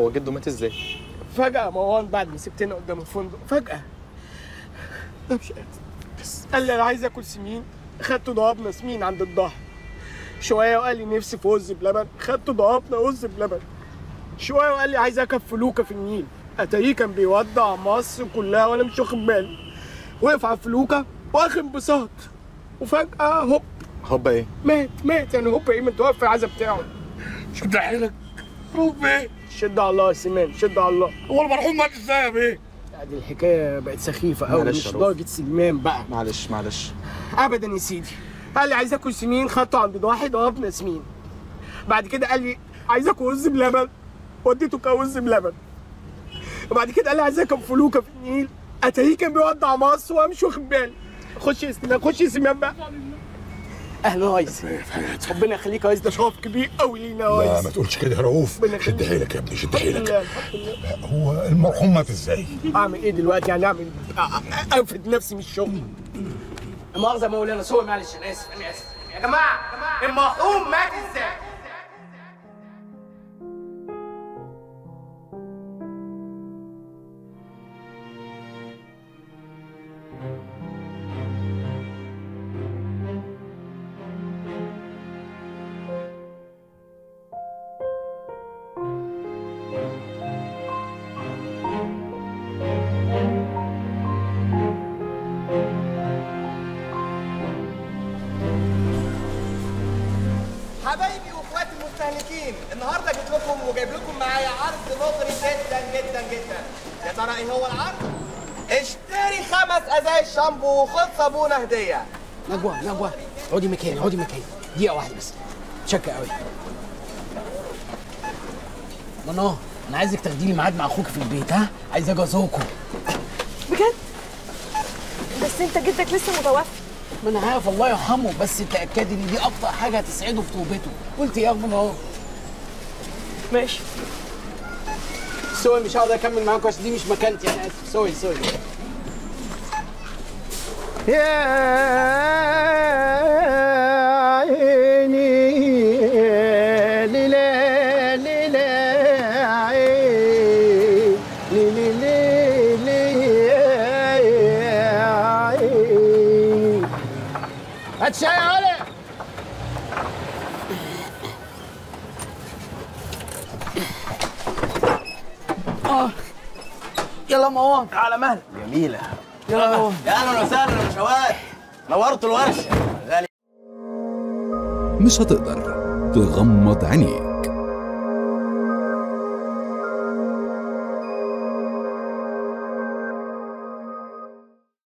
هو جده مات ازاي فجأة مروان بعد ما سبتنا قدام الفندق فجأة ده مش قادر بس قال لي انا عايز اكل سمين خدته ضربنا سمين عند الظهر شوية وقال لي نفسي في رز بلبن خدته ضربنا رز بلبن شوية وقال لي عايز اركب فلوكة في النيل اتاريه كان بيودع مصر كلها وانا مش واخد بالي وقف على الفلوكة واخد انبساط وفجأة هوب هوبا ايه مات مات يعني هوب ايه متوفى العزا بتاعه شد حيلك هوب ايه شد على الله يا سيمان شد على الله هو المرحوم مات ازاي يا بيه؟ لا، دي الحكايه بقت سخيفه قوي معلش مش يا رؤوف. درجه سليمان بقى معلش معلش ابدا يا سيدي قال لي عايز اكل سمين خدته عند واحد ضربنا سمين بعد كده قال لي عايز اكل رز بلبن وديته كرز بلبن وبعد كده قال لي عايز اكل فلوكه في النيل اتاريه كان بيودع مصر وانا مش واخد بالي خش يا سليمان خش يا سليمان بقى اهلا يا ريس ربنا يخليك يا ريس ده شرف كبير قوي لينا يا لا ريس ما تقولش كده يا رؤوف ربنا شد يخليك. حيلك يا ابني شد الحمد حيلك لله الحمد لله هو المرحوم مات ازاي؟ اعمل ايه دلوقتي يعني اعمل أ- أ- انفد نفسي من الشغل مؤاخذة يا مولانا سوري معلش انا اسف انا اسف يا جماعة المرحوم مات ازاي؟ حبايبي واخواتي المستهلكين النهارده جيت لكم وجايب لكم معايا عرض مغري جدا جدا جدا يا ترى ايه هو العرض؟ اشتري خمس ازايز شامبو وخد صابونه هديه نجوى نجوى اقعدي مكاني اقعدي مكاني دقيقة واحدة بس شكة قوي منى انا عايزك تاخدي لي ميعاد مع اخوك في البيت ها عايز اجي ازوركم بجد بس انت جدك لسه متوفي ما انا عارف الله يرحمه بس تاكدي ان دي اكتر حاجه هتسعده في توبته قلت ايه يا منى اهو ماشي سوري مش هقدر اكمل معاكم عشان دي مش مكانتي انا اسف سوري سوري يا عيني ليلى ليلى عيني ليلى ليلى عيني هات شاي يا ولد يلا مروان على مهلك جميله يلا مروان يا اهلا وسهلا يا باشوات نورتوا الورشه مش هتقدر تغمض عينيك